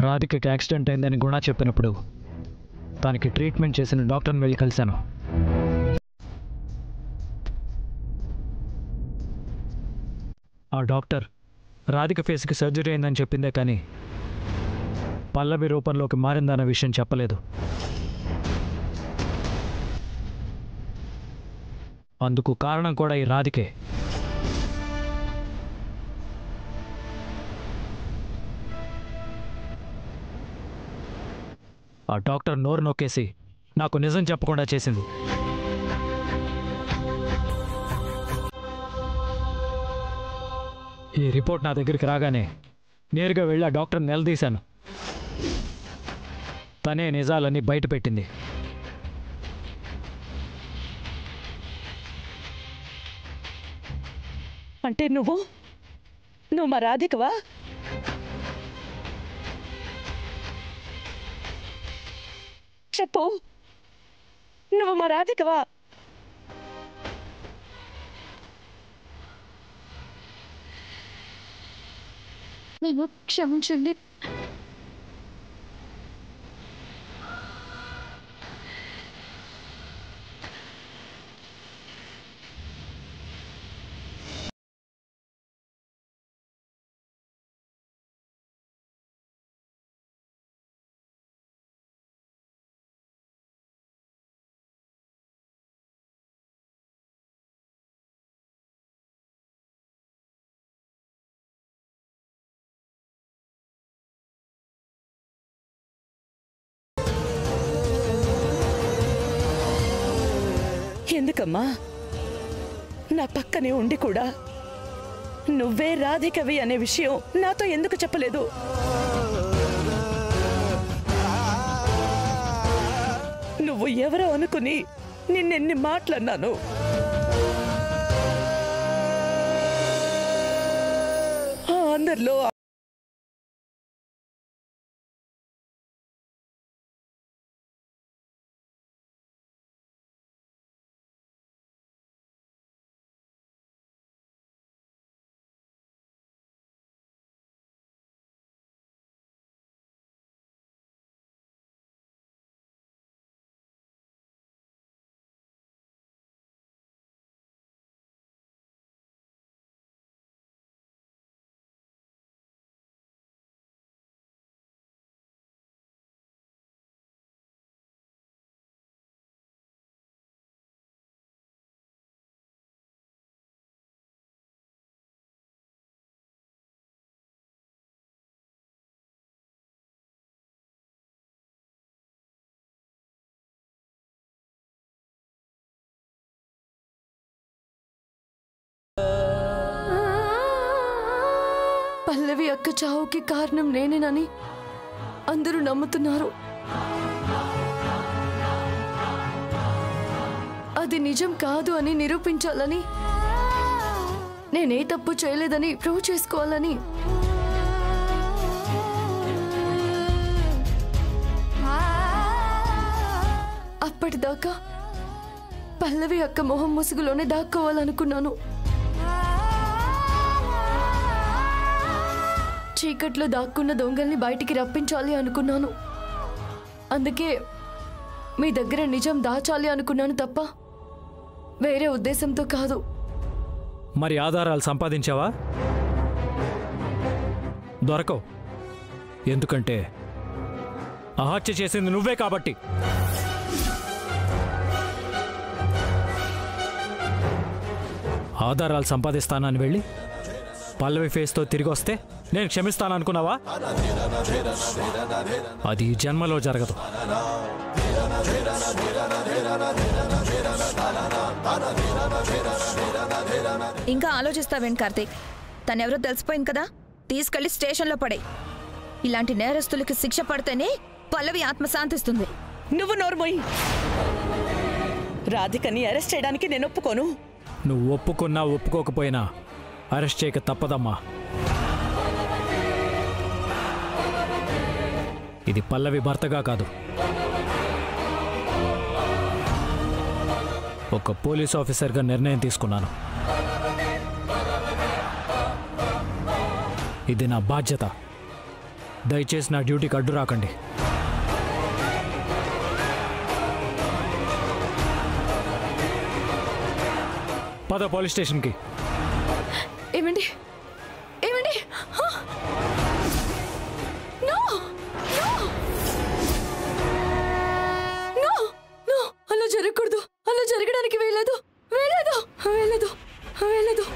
రాధికకి accident అయిందని గుణ చెప్పినప్పుడు తనకి ట్రీట్మెంట్ చేసిన డాక్టర్ని వెళ్ళి కలిశాను ఆ డాక్టర్ రాధిక ఫేస్కి సర్జరీ అయిందని చెప్పిందే కానీ పల్లవి రూపంలోకి మారిందన్న విషయం చెప్పలేదు అందుకు కారణం కూడా ఈ రాధికే ఆ డాక్టర్ నోరు నొక్కేసి నాకు నిజం చెప్పకుండా చేసింది ఈ రిపోర్ట్ నా దగ్గరికి రాగానే నేరుగా వెళ్ళి ఆ డాక్టర్ నిలదీశాను తనే నిజాలన్నీ బయట పెట్టింది అంటే నువ్వు నువ్వు మా రాధికవా చెప్పు నువ్వు మా రాధికవా మేము క్షమించండి ఎందుకమ్మా నా పక్కనే ఉండి కూడా నువ్వే రాధికవి అనే విషయం నాతో ఎందుకు చెప్పలేదు నువ్వు ఎవరో అనుకుని నిన్నెన్ని మాటలన్నాను ఆ అందరిలో పల్లవి అక్క చావుకి కారణం నేనేనని అందరూ నమ్ముతున్నారు అది నిజం కాదు అని నిరూపించాలని నేనే తప్పు చేయలేదని ప్రూవ్ చేసుకోవాలని అప్పటిదాకా పల్లవి అక్క మొహం ముసుగులోనే దాక్కోవాలనుకున్నాను చీకట్లో దాక్కున్న దొంగల్ని బయటికి రప్పించాలి అనుకున్నాను అందుకే మీ దగ్గర నిజం దాచాలి అనుకున్నాను తప్ప వేరే ఉద్దేశంతో కాదు మరి ఆధారాలు సంపాదించావా దొరకవు ఎందుకంటే ఆ హత్య చేసింది నువ్వే కాబట్టి ఆధారాలు సంపాదిస్తానని వెళ్ళి పల్లవి ఫేస్తో తిరిగి వస్తే నేను క్షమిస్తాననుకున్నావా అది ఈ జన్మలో జరగదు ఇంకా ఆలోచిస్తావేంటి కార్తీక్ తనెవరో తెలిసిపోయింది కదా తీసుకెళ్లి స్టేషన్లో పడే ఇలాంటి నేరస్తులకి శిక్ష పడితేనే పల్లవి ఆత్మ శాంతిస్తుంది నువ్వు నోర్మోయి రాధికని అరెస్ట్ చేయడానికి నేను ఒప్పుకోను నువ్వు ఒప్పుకున్నా ఒప్పుకోకపోయినా అరెస్ట్ చేయక తప్పదమ్మా ఇది పల్లవి భర్తగా కాదు ఒక పోలీస్ ఆఫీసర్గా నిర్ణయం తీసుకున్నాను ఇది నా బాధ్యత దయచేసి నా డ్యూటీకి అడ్డు రాకండి పద పోలీస్ స్టేషన్కి ఏమండి ఏమండి హా! నో నో నో నో అలా జరగకూడదు అలా జరగడానికి వీలేదు వీలేదు వీలేదు వీలేదు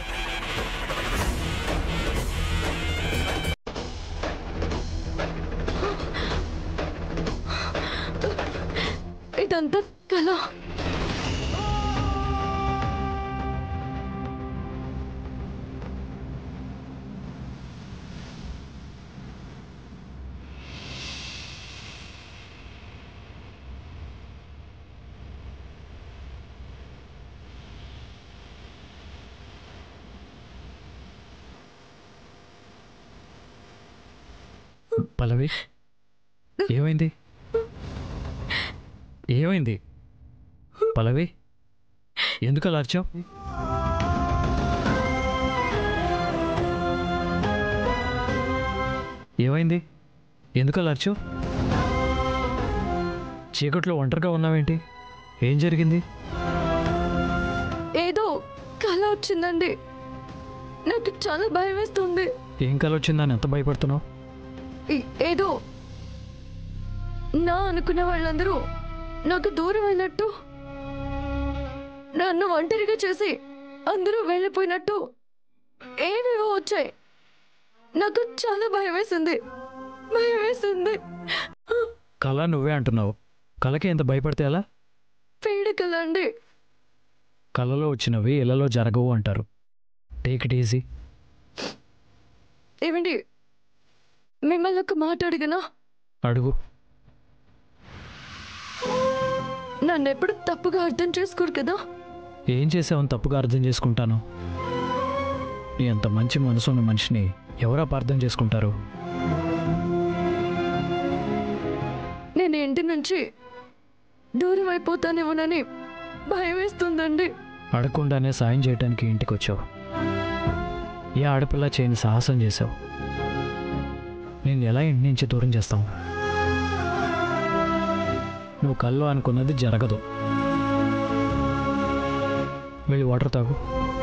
ఇదంతా కళ పల్లవి ఏమైంది ఏమైంది పల్లవి ఎందుకు అలా అరిచావు ఏమైంది ఎందుకు అలా అరిచావు చీకట్లో ఒంటరిగా ఉన్నావేంటి ఏం జరిగింది ఏదో కళ వచ్చిందండి నాకు చాలా భయం వేస్తుంది ఏం కల వచ్చిందని ఎంత భయపడుతున్నావు ఈ- ఏదో నా అనుకున్న వాళ్ళందరూ నాకు దూరం అయినట్టు నన్ను ఒంటరిగా చేసి అందరూ వెళ్ళిపోయినట్టు ఏవేవో వచ్చాయి నాకు చాలా భయం వేసింది భయం వేసింది కళ నువ్వే అంటున్నావు కళకి ఎంత భయపడితే ఎలా పీడకల అండి కళలో వచ్చినవి ఇళ్లలో జరగవు అంటారు టేక్ ఇట్ ఈజీ ఏమండి మిమ్మల్ని ఒక మాట అడిగనా అడుగు నన్ను ఎప్పుడు తప్పుగా అర్థం చేసుకోరు కదా ఏం చేసావని తప్పుగా అర్థం చేసుకుంటాను నీ అంత మంచి మనసు ఉన్న మనిషిని ఎవరు అపార్థం చేసుకుంటారు నేను ఇంటి నుంచి దూరం అయిపోతానేమోనని భయం వేస్తుందండి అడగకుండానే సాయం చేయడానికి ఇంటికి వచ్చావు ఏ ఆడపిల్ల చేయని సాహసం చేశావు నేను ఎలా ఇంటి నుంచి దూరం చేస్తావు నువ్వు కళ్ళు అనుకున్నది జరగదు వెళ్ళి వాటర్ తాగు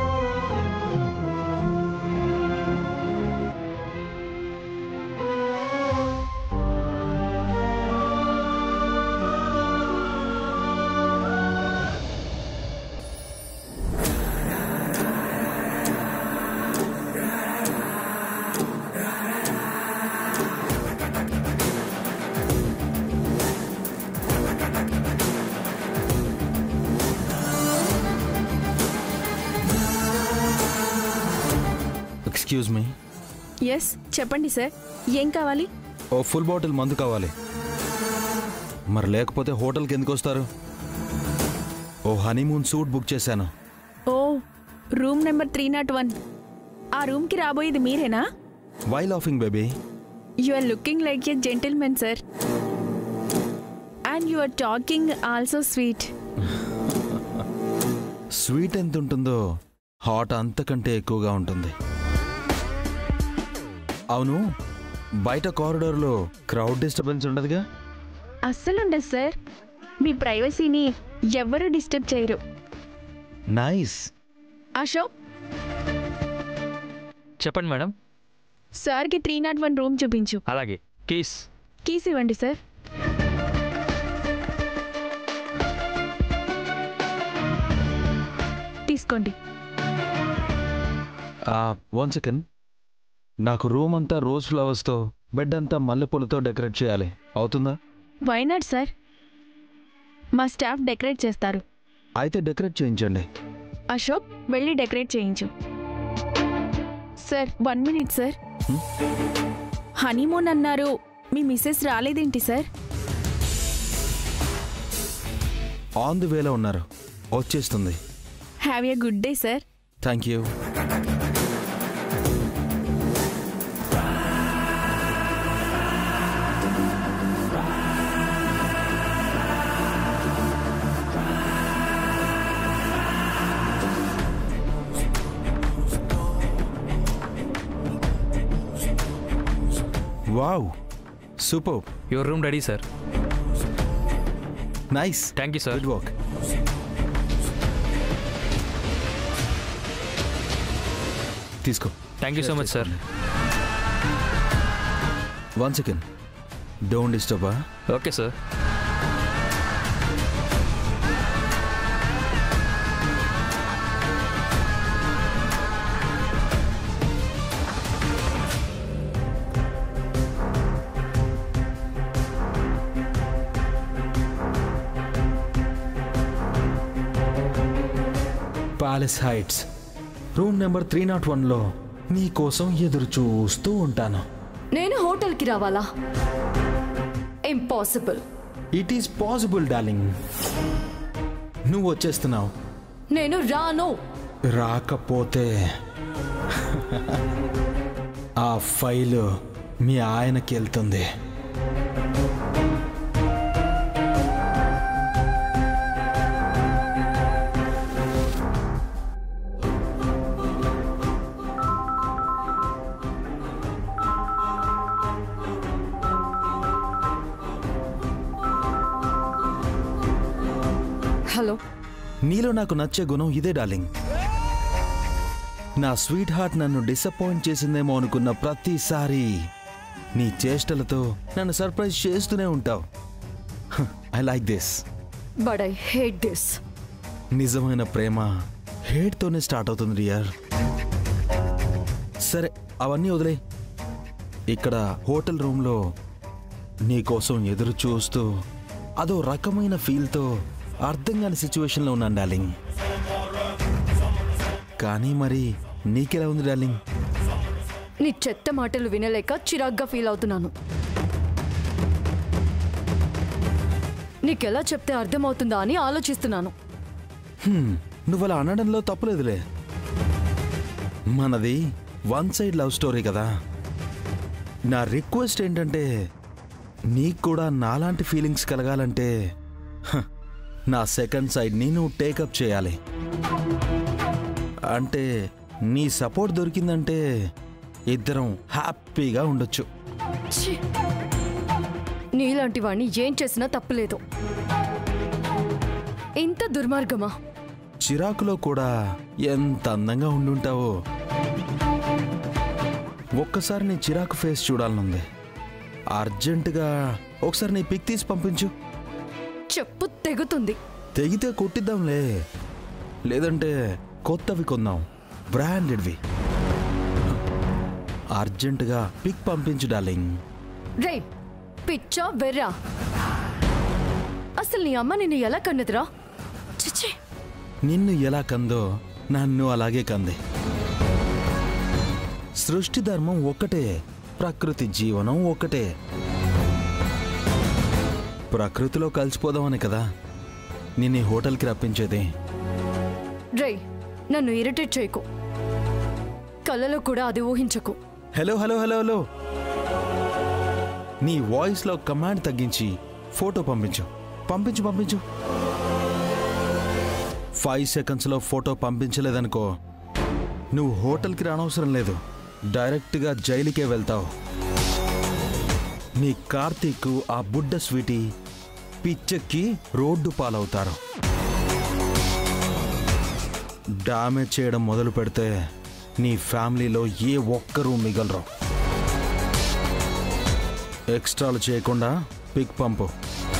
ఎక్స్క్యూజ్ మీ ఎస్ చెప్పండి సార్ ఏం కావాలి ఓ ఫుల్ బాటిల్ మందు కావాలి మరి లేకపోతే హోటల్కి ఎందుకు వస్తారు ఓ హనీమూన్ సూట్ బుక్ చేశాను oh room number three not one ఆ రూమ్కి రాబోయేది మీరేనా why laughing baby you are looking like a gentleman sir and you are talking also sweet sweet ఎంత ఉంటుందో హాట్ అంతకంటే ఎక్కువగా ఉంటుంది అవును బయట కారిడార్లో క్రౌడ్ డిస్టర్బెన్స్ ఉండదుగా అస్సలుండదు సార్ మీ ప్రైవసీని ఎవ్వరూ డిస్టర్బ్ చేయరు నైస్ అశోక్ చెప్పండి మేడం సార్కి త్రీ నాట్ వన్ రూమ్ చూపించు అలాగే కీస్ కీస్ ఇవ్వండి సార్ తీసుకోండి వన్ సెకండ్ నాకు రూమ్ అంతా రోజ్ ఫ్లవర్స్తో బెడ్ అంతా మల్లెపూలతో డెకరేట్ చేయాలి అవుతుందా వై నాట్ సార్ మా స్టాఫ్ డెకరేట్ చేస్తారు అయితే డెకరేట్ చేయించండి అశోక్ వెళ్ళి డెకరేట్ చేయించు sir one minute sir honeymoon అన్నారు మీ మిస్సెస్ రాలేదేంటి సార్ ఆన్ ది వేలో ఉన్నారు వచ్చేస్తుంది have a good day sir thank you wow super your room ready sir nice thank you sir good work తీసుకో thank you so much sir one second don't డిస్టర్బా okay sir palace heights room number three not వన్లో నీ కోసం ఎదురు చూస్తూ ఉంటాను నేను హోటల్కి రావాలా impossible it is possible darling నువ్వు వచ్చేస్తున్నావు నేను రాను రాకపోతే ఆ ఫైల్ మీ ఆయనకి వెళ్తుంది హలో నీలో నాకు నచ్చే గుణం ఇదే డార్లింగ్ నా స్వీట్ హార్ట్ నన్ను డిసప్పాయింట్ చేసిందేమో అనుకున్న ప్రతిసారి నీ చేష్టలతో నన్ను సర్ప్రైజ్ చేస్తూనే ఉంటావు I like this but I hate this నిజమైన ప్రేమ హేట్తోనే స్టార్ట్ అవుతుంది రియర్ సరే అవన్నీ వదిలే ఇక్కడ హోటల్ రూమ్లో నీకోసం ఎదురు చూస్తూ అదో రకమైన ఫీల్తో అర్థం కాని సిచ్యువేషన్లో ఉన్నాను డార్లింగ్ కానీ మరి నీకెలా ఉంది డార్లింగ్ నీ చెత్త మాటలు వినలేక చిరాగ్గా ఫీల్ అవుతున్నాను నీకెలా చెప్తే అర్థమవుతుందా అని ఆలోచిస్తున్నాను హ్మ్, నువ్వు అలా అనడంలో తప్పులేదులే మనది వన్ సైడ్ లవ్ స్టోరీ కదా నా రిక్వెస్ట్ ఏంటంటే నీకు కూడా నాలాంటి ఫీలింగ్స్ కలగాలంటే హ, నా సెకండ్ సైడ్ని నువ్వు టేకప్ చేయాలి అంటే నీ సపోర్ట్ దొరికిందంటే ఇద్దరం హ్యాపీగా ఉండొచ్చు ఛీ! నీలాంటి వాణ్ణి ఏం చేసినా తప్పులేదు ఇంత దుర్మార్గమా చిరాకులో కూడా ఎంత అందంగా ఉండుంటావో ఒక్కసారి నీ చిరాకు ఫేస్ చూడాలనుంది అర్జెంటుగా ఒకసారి నీ పిక్ తీసి పంపించు చెప్పు తెగుతుంది తెగితే కొట్టిద్దాంలే లేదంటే కొత్తవి కొందాం బ్రాండెడ్వి అర్జెంటుగా పిక్ పంపించు డార్లింగ్ రే పిచ్చా వెర్రా అసలు నీ అమ్మ నిన్ను ఎలా కన్నదిరా చిచ్చి నిన్ను ఎలా కందో నన్ను అలాగే కంది సృష్టి ధర్మం ఒక్కటే ప్రకృతి జీవనం ఒక్కటే ప్రకృతిలో కలిసిపోదామని కదా నిన్ను ఈ హోటల్కి రప్పించేది రే నన్ను ఇరిటేట్ చేయకు కళ్ళలో కూడా అది ఊహించకు హలో హలో హలో హలో నీ వాయిస్లో కమాండ్ తగ్గించి ఫోటో పంపించు పంపించు పంపించు ఫైవ్ సెకండ్స్లో ఫోటో పంపించలేదనుకో నువ్వు హోటల్కి రానవసరం లేదు డైరెక్ట్గా జైలుకే వెళ్తావు నీ కార్తీక్ ఆ బుడ్డ స్వీటీ పిచ్చెక్కి రోడ్డు పాలవుతారు డామేజ్ చేయడం మొదలు పెడితే నీ ఫ్యామిలీలో ఏ ఒక్కరూ మిగలరు ఎక్స్ట్రాలు చేయకుండా పిక్ పంపు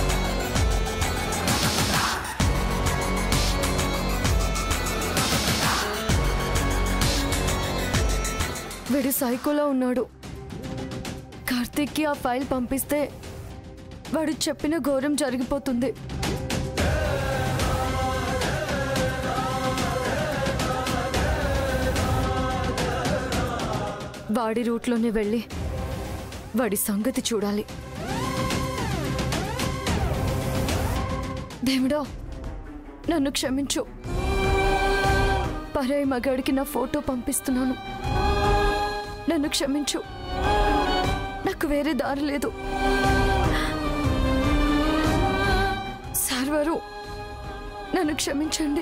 వీడు సైకోలో ఉన్నాడు కార్తీక్కి ఆ ఫైల్ పంపిస్తే వాడు చెప్పిన ఘోరం జరిగిపోతుంది వాడి రూట్లోనే వెళ్ళి వాడి సంగతి చూడాలి దేవుడో నన్ను క్షమించు పరాయి మగాడికి నా ఫోటో పంపిస్తున్నాను నన్ను క్షమించు నాకు వేరే దారి లేదు సార్ వారు నన్ను క్షమించండి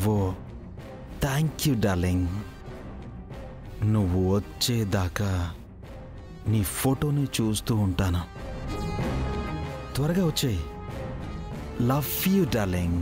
చేశావో థ్యాంక్ యూ డార్లింగ్ నువ్వు వచ్చేదాకా నీ ఫోటోని చూస్తూ ఉంటాను త్వరగా వచ్చేయి లవ్ యూ డార్లింగ్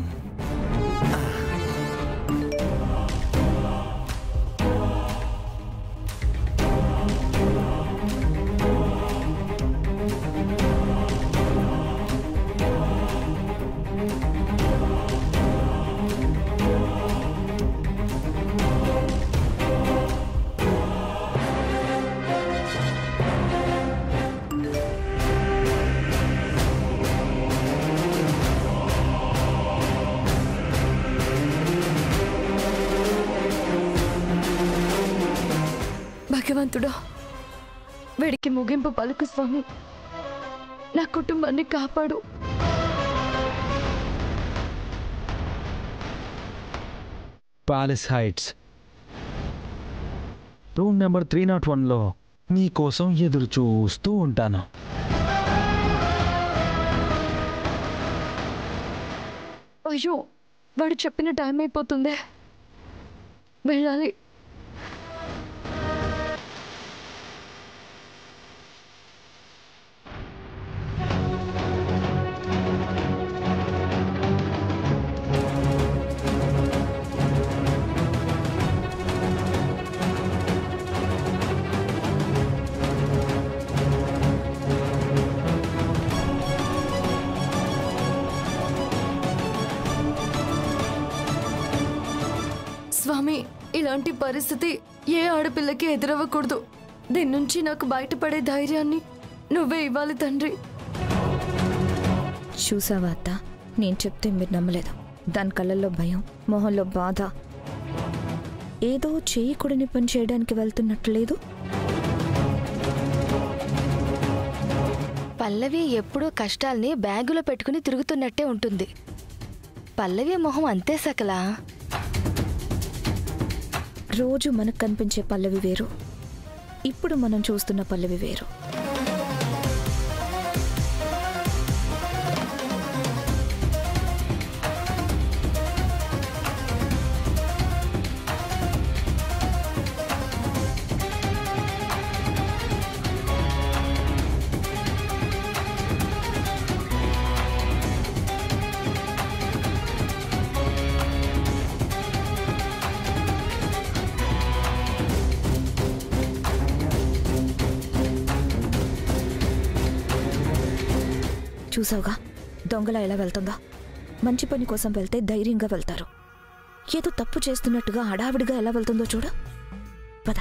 భగవంతుడా వీడికి ముగింపు పలుకు స్వామి నా కుటుంబాన్ని కాపాడు palace heights room number three not వన్లో నీ కోసం ఎదురు చూస్తూ ఉంటాను అయ్యో వాడు చెప్పిన టైం అయిపోతుందే వెళ్ళాలి స్వామి ఇలాంటి పరిస్థితి ఏ ఆడపిల్లకి ఎదురవ్వకూడదు దీని నుంచి నాకు బయటపడే ధైర్యాన్ని నువ్వే ఇవ్వాలి తండ్రి చూసావా అత్త నేను చెప్తే మీరు నమ్మలేదు దాని కళ్ళల్లో భయం మొహంలో బాధ ఏదో చేయకూడని పని చేయడానికి వెళ్తున్నట్టు లేదు పల్లవి ఎప్పుడూ కష్టాల్ని బ్యాగులో పెట్టుకుని తిరుగుతున్నట్టే ఉంటుంది పల్లవి మొహం అంతే సకలా రోజు మనకు కనిపించే పల్లవి వేరు ఇప్పుడు మనం చూస్తున్న పల్లవి వేరు చూసావుగా దొంగల ఎలా వెళ్తుందో మంచి పని కోసం వెళ్తే ధైర్యంగా వెళ్తారు ఏదో తప్పు చేస్తున్నట్టుగా హడావిడిగా ఎలా వెళ్తుందో చూడు పద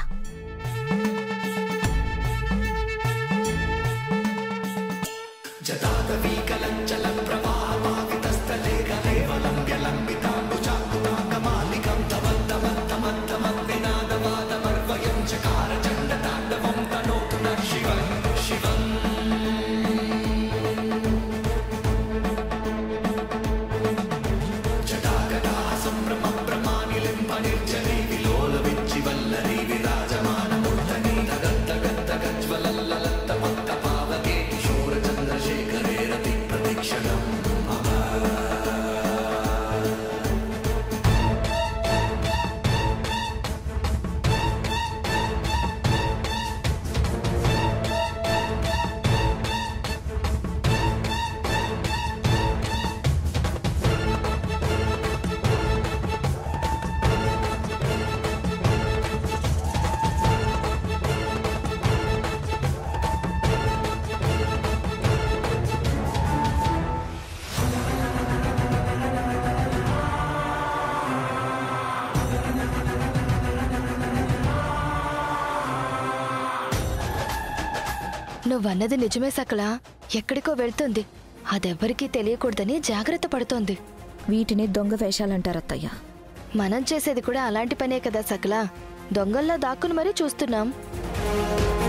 నువ్వన్నది నిజమే సకలా ఎక్కడికో వెళ్తుంది అదెవ్వరికీ తెలియకూడదని జాగ్రత్త పడుతోంది వీటిని దొంగ వేషాలంటారు అత్తయ్య మనం చేసేది కూడా అలాంటి పనే కదా సకలా దొంగల్లా దాక్కుని మరీ చూస్తున్నాం